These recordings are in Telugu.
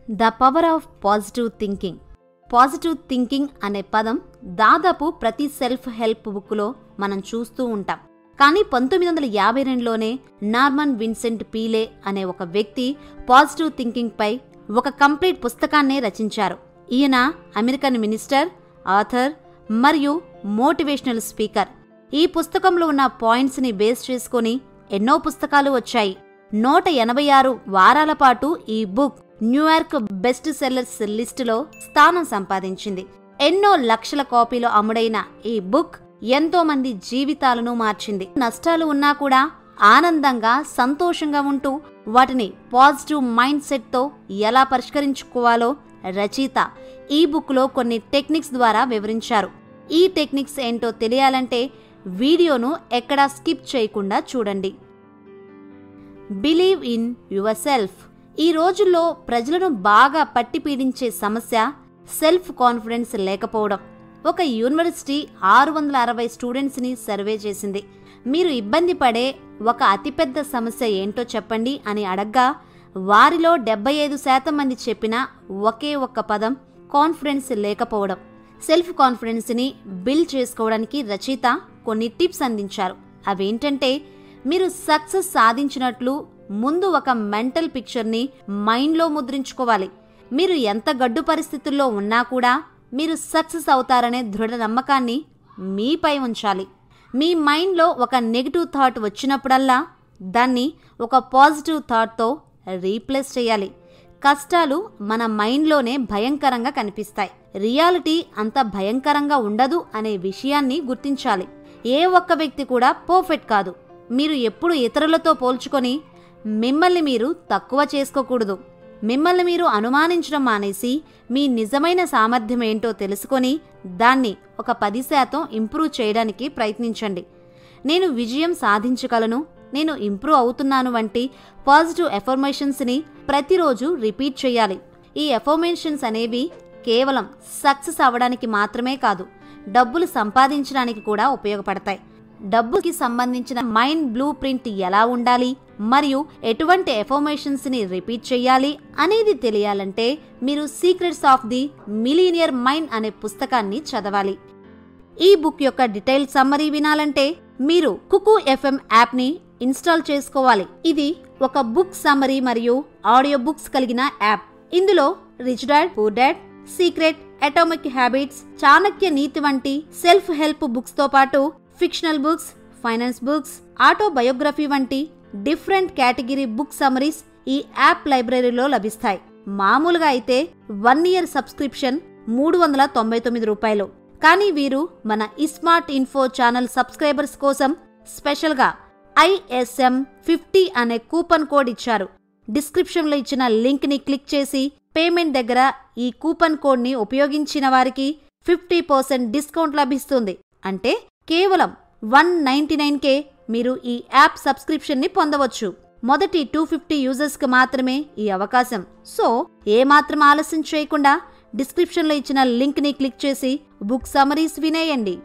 the power of positive thinking positive thinking అనే పదం దాదాపు ప్రతి సెల్ఫ్ హెల్ప్ బుక్లో మనం చూస్తూ ఉంటాం కానీ పంతొమ్మిది వందల యాభై రెండులోనే నార్మన్ విన్సెంట్ పీలే అనే ఒక వ్యక్తి పాజిటివ్ థింకింగ్ పై ఒక కంప్లీట్ పుస్తకాన్నే రచించారు ఈయన అమెరికన్ మినిస్టర్ ఆథర్ మరియు మోటివేషనల్ స్పీకర్ ఈ పుస్తకంలో ఉన్న పాయింట్స్ని బేస్ చేసుకొని ఎన్నో పుస్తకాలు వచ్చాయి నూట ఎనభై ఆరు వారాల పాటు ఈ బుక్ న్యూయార్క్ బెస్ట్ సెల్లర్స్ లిస్టులో స్థానం సంపాదించింది ఎన్నో లక్షల కాపీలు అమ్ముడైన ఈ బుక్ ఎంతో మంది జీవితాలను మార్చింది నష్టాలు ఉన్నా కూడా ఆనందంగా సంతోషంగా ఉంటూ వాటిని పాజిటివ్ మైండ్ సెట్తో ఎలా పరిష్కరించుకోవాలో రచయిత ఈ బుక్లో కొన్ని టెక్నిక్స్ ద్వారా వివరించారు ఈ టెక్నిక్స్ ఏంటో తెలియాలంటే వీడియోను ఎక్కడా స్కిప్ చేయకుండా చూడండి బిలీవ్ ఇన్ యువర్ సెల్ఫ్ ఈ రోజుల్లో ప్రజలను బాగా పట్టి పీడించే సమస్య సెల్ఫ్ కాన్ఫిడెన్స్ లేకపోవడం ఒక యూనివర్సిటీ ఆరు వందల అరవై స్టూడెంట్స్ని సర్వే చేసింది మీరు ఇబ్బంది పడే ఒక అతిపెద్ద సమస్య ఏంటో చెప్పండి అని అడగ్గా వారిలో డెబ్బై ఐదు శాతం మంది చెప్పిన ఒకే ఒక్క పదం కాన్ఫిడెన్స్ లేకపోవడం సెల్ఫ్ కాన్ఫిడెన్స్ని బిల్డ్ చేసుకోవడానికి రచయిత కొన్ని టిప్స్ అందించారు అవేంటంటే మీరు సక్సెస్ సాధించినట్లు ముందు ఒక మెంటల్ పిక్చర్ని మైండ్లో ముద్రించుకోవాలి మీరు ఎంత గడ్డు పరిస్థితుల్లో ఉన్నా కూడా మీరు సక్సెస్ అవుతారనే దృఢ నమ్మకాన్ని మీపై ఉంచాలి మీ మైండ్లో ఒక నెగిటివ్ థాట్ వచ్చినప్పుడల్లా దాన్ని ఒక పాజిటివ్ థాట్తో రీప్లేస్ చేయాలి కష్టాలు మన మైండ్లోనే భయంకరంగా కనిపిస్తాయి రియాలిటీ అంత భయంకరంగా ఉండదు అనే విషయాన్ని గుర్తించాలి ఏ ఒక్క వ్యక్తి కూడా పర్ఫెక్ట్ కాదు మీరు ఎప్పుడు ఇతరులతో పోల్చుకొని మిమ్మల్ని మీరు తక్కువ చేసుకోకూడదు మిమ్మల్ని మీరు అనుమానించడం మానేసి మీ నిజమైన సామర్థ్యం ఏంటో తెలుసుకొని దాన్ని ఒక పది శాతం ఇంప్రూవ్ చేయడానికి ప్రయత్నించండి నేను విజయం సాధించగలను నేను ఇంప్రూవ్ అవుతున్నాను వంటి పాజిటివ్ ఎఫర్మేషన్స్ని ప్రతిరోజు రిపీట్ చేయాలి ఈ ఎఫర్మేషన్స్ అనేవి కేవలం సక్సెస్ అవ్వడానికి మాత్రమే కాదు డబ్బులు సంపాదించడానికి కూడా ఉపయోగపడతాయి డబ్బుకి సంబంధించిన మైండ్ బ్లూ ప్రింట్ ఎలా ఉండాలి మరియు ఎటువంటి ఎఫర్మేషన్స్ ని రిపీట్ చేయాలి అనేది తెలియాలంటే మీరు secrets of the millionaire mind అనే పుస్తకాన్ని చదవాలి ఈ బుక్ యొక్క డీటెయిల్ సమ్మరీ వినాలంటే మీరు కుకు ఎఫ్ఎం యాప్ని ఇన్స్టాల్ చేసుకోవాలి ఇది ఒక బుక్ సమ్మరీ మరియు ఆడియో బుక్స్ కలిగిన యాప్ ఇందులో rich dad poor dad secret atomic habits Chanakya Niti వంటి సెల్ఫ్ హెల్ప్ బుక్స్ తో పాటు fictional books finance books autobiography వంటి డిఫరెంట్ కేటగిరీ బుక్ సమరీస్ ఈ యాప్ లైబ్రరీలో లభిస్తాయి మామూలుగా అయితే వన్ ఇయర్ సబ్స్క్రిప్షన్ మూడు వందల తొంభై తొమ్మిది రూపాయలు కానీ వీరు మన ఇస్మార్ట్ ఇన్ఫో ఛానల్ సబ్స్క్రైబర్స్ కోసం స్పెషల్గా ఐఎస్ఎం ఫిఫ్టీ అనే కూపన్ కోడ్ ఇచ్చారు డిస్క్రిప్షన్లో ఇచ్చిన లింక్ని క్లిక్ చేసి పేమెంట్ దగ్గర ఈ కూపన్ కోడ్ని ఉపయోగించిన వారికి ఫిఫ్టీ పర్సెంట్ డిస్కౌంట్ లభిస్తుంది అంటే కేవలం వన్ నైంటీ నైన్కే మీరు ఈ యాప్ సబ్స్క్రిప్షన్ని పొందవచ్చు మొదటి టూ ఫిఫ్టీ యూజర్స్కి మాత్రమే ఈ అవకాశం సో ఏమాత్రం ఆలస్యం చేయకుండా డిస్క్రిప్షన్లో ఇచ్చిన లింక్ని క్లిక్ చేసి బుక్ సమరీస్ వినేయండి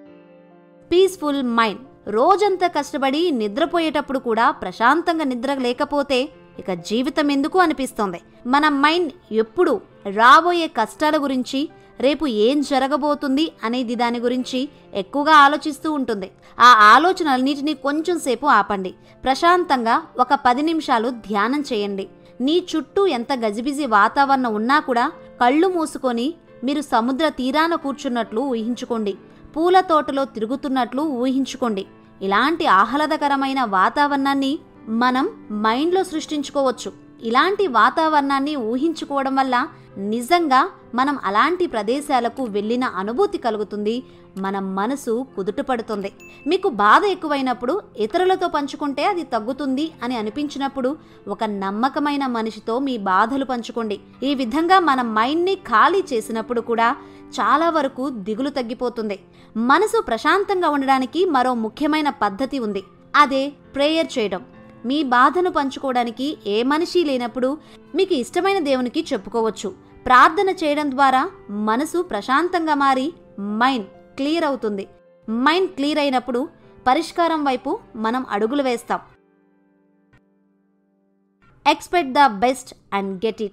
పీస్ఫుల్ మైండ్ రోజంతా కష్టపడి నిద్రపోయేటప్పుడు కూడా ప్రశాంతంగా నిద్ర లేకపోతే ఇక జీవితం ఎందుకు అనిపిస్తోంది మన మైండ్ ఎప్పుడు రాబోయే కష్టాల గురించి రేపు ఏం జరగబోతుంది అనేది దాని గురించి ఎక్కువగా ఆలోచిస్తూ ఉంటుంది ఆ ఆలోచనలన్నిటినీ కొంచెం సేపు ఆపండి ప్రశాంతంగా ఒక పది నిమిషాలు ధ్యానం చేయండి నీ చుట్టూ ఎంత గజిబిజి వాతావరణం ఉన్నా కూడా కళ్ళు మూసుకొని మీరు సముద్ర తీరాన కూర్చున్నట్లు ఊహించుకోండి పూల తోటలో తిరుగుతున్నట్లు ఊహించుకోండి ఇలాంటి ఆహ్లాదకరమైన వాతావరణాన్ని మనం మైండ్లో సృష్టించుకోవచ్చు ఇలాంటి వాతావరణాన్ని ఊహించుకోవడం వల్ల నిజంగా మనం అలాంటి ప్రదేశాలకు వెళ్ళిన అనుభూతి కలుగుతుంది మన మనసు కుదుటపడుతుంది మీకు బాధ ఎక్కువైనప్పుడు ఇతరులతో పంచుకుంటే అది తగ్గుతుంది అని అనిపించినప్పుడు ఒక నమ్మకమైన మనిషితో మీ బాధలు పంచుకోండి ఈ విధంగా మన మైండ్ని ఖాళీ చేసినప్పుడు కూడా చాలా వరకు దిగులు తగ్గిపోతుంది మనసు ప్రశాంతంగా ఉండడానికి మరో ముఖ్యమైన పద్ధతి ఉంది అదే ప్రేయర్ చేయడం మీ బాధను పంచుకోవడానికి ఏ మనిషి లేనప్పుడు మీకు ఇష్టమైన దేవునికి చెప్పుకోవచ్చు ప్రార్థన చేయడం ద్వారా మనసు ప్రశాంతంగా మారి మైండ్ క్లియర్ అవుతుంది మైండ్ క్లియర్ అయినప్పుడు పరిష్కారం వైపు మనం అడుగులు వేస్తాం expect the best and get it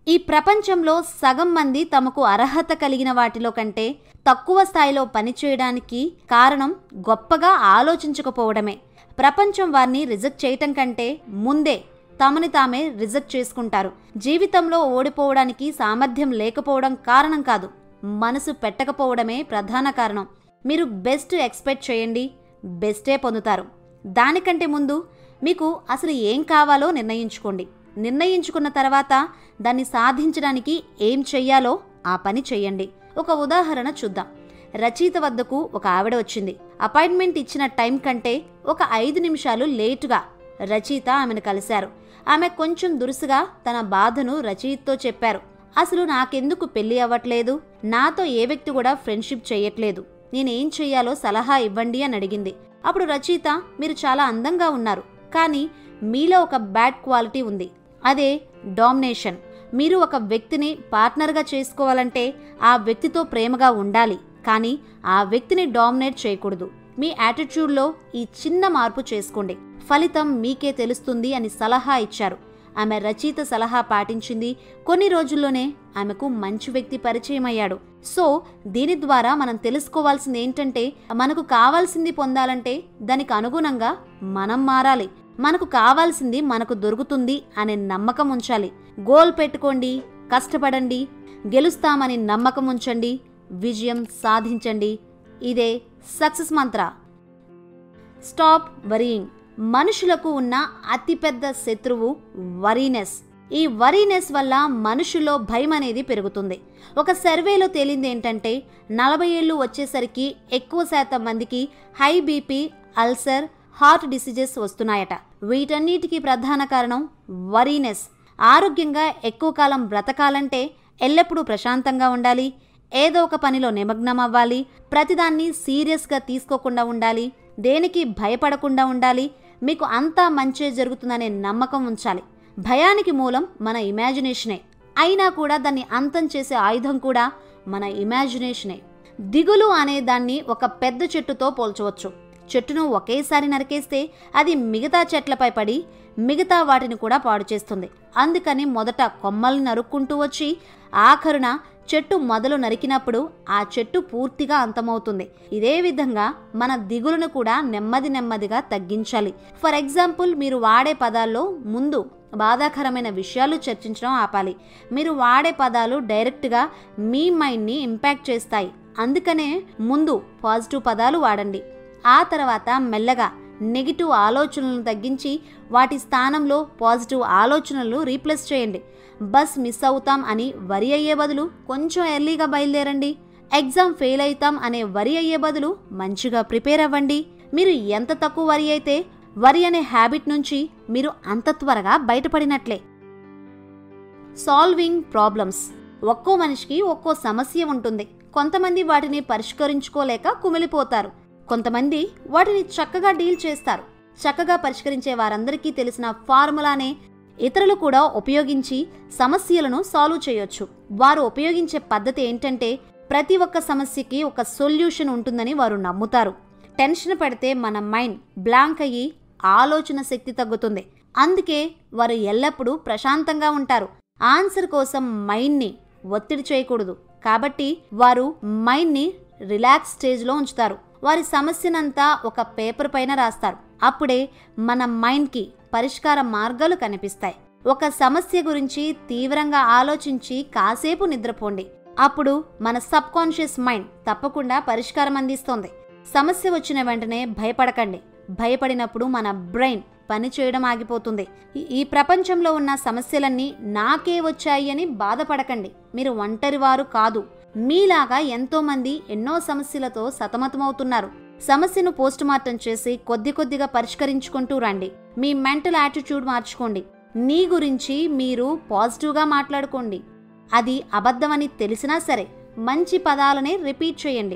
ఈ ప్రపంచంలో సగం మంది తమకు అర్హత కలిగిన వాటిలో కంటే తక్కువ స్థాయిలో పనిచేయడానికి కారణం గొప్పగా ఆలోచించకపోవడమే ప్రపంచం వారిని రిజెక్ట్ చేయటం కంటే ముందే తమని తామే రిజెక్ట్ చేసుకుంటారు జీవితంలో ఓడిపోవడానికి సామర్థ్యం లేకపోవడం కారణం కాదు మనసు పెట్టకపోవడమే ప్రధాన కారణం మీరు బెస్ట్ ఎక్స్పెక్ట్ చేయండి బెస్టే పొందుతారు దానికంటే ముందు మీకు అసలు ఏం కావాలో నిర్ణయించుకోండి నిర్ణయించుకున్న తర్వాత దాన్ని సాధించడానికి ఏం చెయ్యాలో ఆ పని చెయ్యండి ఒక ఉదాహరణ చూద్దాం రచయిత వద్దకు ఒక ఆవిడ వచ్చింది అపాయింట్మెంట్ ఇచ్చిన టైం కంటే ఒక ఐదు నిమిషాలు లేటుగా రచయిత ఆమెను కలిశారు ఆమె కొంచెం దురుసుగా తన బాధను రచయితతో చెప్పారు అసలు నాకెందుకు పెళ్లి అవ్వట్లేదు నాతో ఏ వ్యక్తి కూడా ఫ్రెండ్షిప్ చేయట్లేదు నేనేం చెయ్యాలో సలహా ఇవ్వండి అని అడిగింది అప్పుడు రచయిత మీరు చాలా అందంగా ఉన్నారు కానీ మీలో ఒక బ్యాడ్ క్వాలిటీ ఉంది అదే డామినేషన్ మీరు ఒక వ్యక్తిని పార్ట్నర్గా చేసుకోవాలంటే ఆ వ్యక్తితో ప్రేమగా ఉండాలి కానీ ఆ వ్యక్తిని డామినేట్ చేయకూడదు మీ యాటిట్యూడ్లో ఈ చిన్న మార్పు చేసుకోండి ఫలితం మీకే తెలుస్తుంది అని సలహా ఇచ్చారు ఆమె రచయిత సలహా పాటించింది కొన్ని రోజుల్లోనే ఆమెకు మంచి వ్యక్తి పరిచయం అయ్యాడు సో దీని ద్వారా మనం తెలుసుకోవాల్సింది ఏంటంటే మనకు కావాల్సింది పొందాలంటే దానికి అనుగుణంగా మనం మారాలి మనకు కావాల్సింది మనకు దొరుకుతుంది అనే నమ్మకం ఉంచాలి గోల్ పెట్టుకోండి కష్టపడండి గెలుస్తామని నమ్మకం ఉంచండి విజయం సాధించండి ఇదే సక్సెస్ మంత్ర స్టాప్ వరీయింగ్ మనుషులకు ఉన్న అతిపెద్ద శత్రువు వరీనెస్ ఈ వరీనెస్ వల్ల మనుషుల్లో భయం అనేది పెరుగుతుంది ఒక సర్వేలో తేలింది ఏంటంటే నలభై ఏళ్ళు వచ్చేసరికి ఎక్కువ శాతం మందికి high BP ulcer heart diseases వస్తున్నాయట వీటన్నిటికీ ప్రధాన కారణం వరీనెస్ ఆరోగ్యంగా ఎక్కువ కాలం బ్రతకాలంటే ఎల్లప్పుడూ ప్రశాంతంగా ఉండాలి ఏదో ఒక పనిలో నిమగ్నం అవ్వాలి ప్రతిదాన్ని సీరియస్గా తీసుకోకుండా ఉండాలి దేనికి భయపడకుండా ఉండాలి మీకు అంతా మంచే జరుగుతుందనే నమ్మకం ఉంచాలి భయానికి మూలం మన ఇమాజినేషనే అయినా కూడా దాన్ని అంతం చేసే ఆయుధం కూడా మన ఇమాజినేషనే దిగులు అనే దాన్ని ఒక పెద్ద చెట్టుతో పోల్చవచ్చు చెట్టును ఒకేసారి నరికేస్తే అది మిగతా చెట్లపై పడి మిగతా వాటిని కూడా పాడు చేస్తుంది అందుకని మొదట కొమ్మల్ని నరుక్కుంటూ వచ్చి ఆఖరున చెట్టు మొదలు నరికినప్పుడు ఆ చెట్టు పూర్తిగా అంతమవుతుంది ఇదే విధంగా మన దిగులును కూడా నెమ్మది నెమ్మదిగా తగ్గించాలి ఫర్ ఎగ్జాంపుల్ మీరు వాడే పదాల్లో ముందు బాధాకరమైన విషయాలు చర్చించడం ఆపాలి మీరు వాడే పదాలు డైరెక్ట్గా మీ మైండ్ని ఇంపాక్ట్ చేస్తాయి అందుకనే ముందు పాజిటివ్ పదాలు వాడండి ఆ తర్వాత మెల్లగా నెగిటివ్ ఆలోచనలను తగ్గించి వాటి స్థానంలో పాజిటివ్ ఆలోచనలు రీప్లేస్ చేయండి బస్ మిస్ అవుతాం అని వరి అయ్యే బదులు కొంచెం ఎర్లీగా బయలుదేరండి ఎగ్జామ్ ఫెయిల్ అవుతాం అనే వరి అయ్యే బదులు మంచిగా ప్రిపేర్ అవ్వండి మీరు ఎంత తక్కువ వరి అయితే వరి అనే హ్యాబిట్ నుంచి మీరు అంత త్వరగా బయటపడినట్లే సాల్వింగ్ ప్రాబ్లమ్స్ ఒక్కో మనిషికి ఒక్కో సమస్య ఉంటుంది కొంతమంది వాటిని పరిష్కరించుకోలేక కుమిలిపోతారు కొంతమంది వాటిని చక్కగా డీల్ చేస్తారు చక్కగా పరిష్కరించే వారందరికీ తెలిసిన ఫార్ములానే ఇతరులు కూడా ఉపయోగించి సమస్యలను సాల్వ్ చేయొచ్చు వారు ఉపయోగించే పద్ధతి ఏంటంటే ప్రతి ఒక్క సమస్యకి ఒక సొల్యూషన్ ఉంటుందని వారు నమ్ముతారు టెన్షన్ పడితే మన మైండ్ బ్లాంక్ అయ్యి ఆలోచన శక్తి తగ్గుతుంది అందుకే వారు ఎల్లప్పుడూ ప్రశాంతంగా ఉంటారు ఆన్సర్ కోసం మైండ్ని ఒత్తిడి చేయకూడదు కాబట్టి వారు మైండ్ని రిలాక్స్ స్టేజ్లో ఉంచుతారు వారి సమస్యనంతా ఒక పేపర్ పైన రాస్తారు అప్పుడే మన మైండ్కి పరిష్కార మార్గాలు కనిపిస్తాయి ఒక సమస్య గురించి తీవ్రంగా ఆలోచించి కాసేపు నిద్రపోండి అప్పుడు మన సబ్ కాన్షియస్ మైండ్ తప్పకుండా పరిష్కారం అందిస్తోంది సమస్య వచ్చిన వెంటనే భయపడకండి భయపడినప్పుడు మన బ్రెయిన్ పని చేయడం ఆగిపోతుంది ఈ- ఈ ప్రపంచంలో ఉన్న సమస్యలన్నీ నాకే వచ్చాయి అని బాధపడకండి మీరు ఒంటరివారు కాదు మీలాగా ఎంతో మంది ఎన్నో సమస్యలతో సతమతమవుతున్నారు సమస్యను పోస్ట్ మార్టం చేసి కొద్ది కొద్దిగా పరిష్కరించుకుంటూ రండి మీ మెంటల్ యాటిట్యూడ్ మార్చుకోండి నీ గురించి మీరు పాజిటివ్గా మాట్లాడుకోండి అది అబద్ధమని తెలిసినా సరే మంచి పదాలనే రిపీట్ చేయండి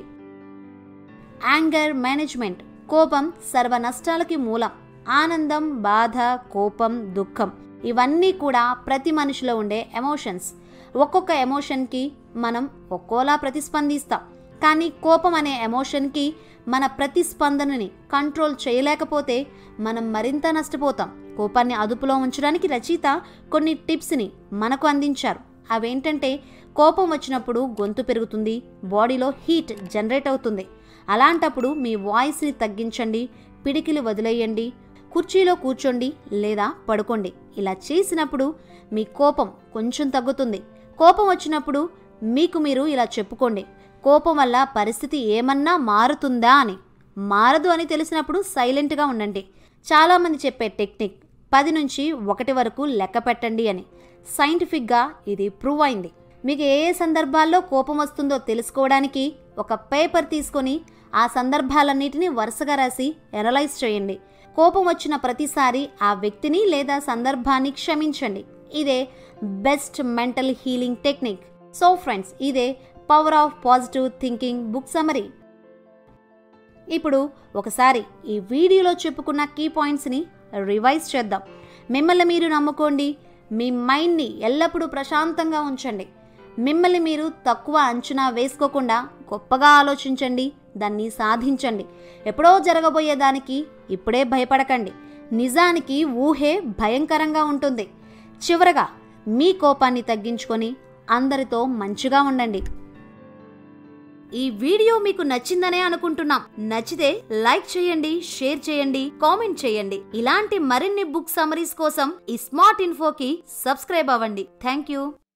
యాంగర్ మేనేజ్మెంట్ కోపం సర్వ నష్టాలకి మూలం ఆనందం బాధ కోపం దుఃఖం ఇవన్నీ కూడా ప్రతి మనిషిలో ఉండే ఎమోషన్స్ ఒక్కొక్క ఎమోషన్కి మనం ఒక్కోలా ప్రతిస్పందిస్తాం కానీ కోపం అనే ఎమోషన్కి మన ప్రతిస్పందనని కంట్రోల్ చేయలేకపోతే మనం మరింత నష్టపోతాం కోపాన్ని అదుపులో ఉంచడానికి రచయిత కొన్ని టిప్స్ని మనకు అందించారు అవేంటంటే కోపం వచ్చినప్పుడు గొంతు పెరుగుతుంది బాడీలో హీట్ జనరేట్ అవుతుంది అలాంటప్పుడు మీ వాయిస్ని తగ్గించండి పిడికిలు వదిలేయండి కుర్చీలో కూర్చోండి లేదా పడుకోండి ఇలా చేసినప్పుడు మీ కోపం కొంచెం తగ్గుతుంది కోపం వచ్చినప్పుడు మీకు మీరు ఇలా చెప్పుకోండి కోపం వల్ల పరిస్థితి ఏమన్నా మారుతుందా అని మారదు అని తెలిసినప్పుడు సైలెంట్గా ఉండండి చాలామంది చెప్పే టెక్నిక్ పది నుంచి ఒకటి వరకు లెక్క పెట్టండి అని సైంటిఫిక్గా ఇది ప్రూవ్ అయింది మీకు ఏ ఏ సందర్భాల్లో కోపం వస్తుందో తెలుసుకోవడానికి ఒక పేపర్ తీసుకొని ఆ సందర్భాలన్నిటిని వరుసగా రాసి ఎనలైజ్ చేయండి కోపం వచ్చిన ప్రతిసారి ఆ వ్యక్తిని లేదా సందర్భాన్ని క్షమించండి ఇదే best mental healing technique so friends ఇదే power of positive thinking book summary ఇప్పుడు ఒకసారి ఈ వీడియోలో చెప్పుకున్న కీ పాయింట్స్ని రివైజ్ చేద్దాం మిమ్మల్ని మీరు నమ్ముకోండి మీ మైండ్ని ఎల్లప్పుడూ ప్రశాంతంగా ఉంచండి మిమ్మల్ని మీరు తక్కువ అంచనా వేసుకోకుండా గొప్పగా ఆలోచించండి దాన్ని సాధించండి ఎప్పుడో జరగబోయే దానికి ఇప్పుడే భయపడకండి నిజానికి ఊహే భయంకరంగా ఉంటుంది చివరగా మీ కోపాన్ని తగ్గించుకొని అందరితో మంచిగా ఉండండి ఈ వీడియో మీకు నచ్చిందనే అనుకుంటున్నాం నచ్చితే లైక్ చేయండి షేర్ చేయండి కామెంట్ చేయండి ఇలాంటి మరిన్ని బుక్ సమరీస్ కోసం ఈ స్మార్ట్ ఇన్ఫోకి సబ్స్క్రైబ్ అవ్వండి థ్యాంక్ యూ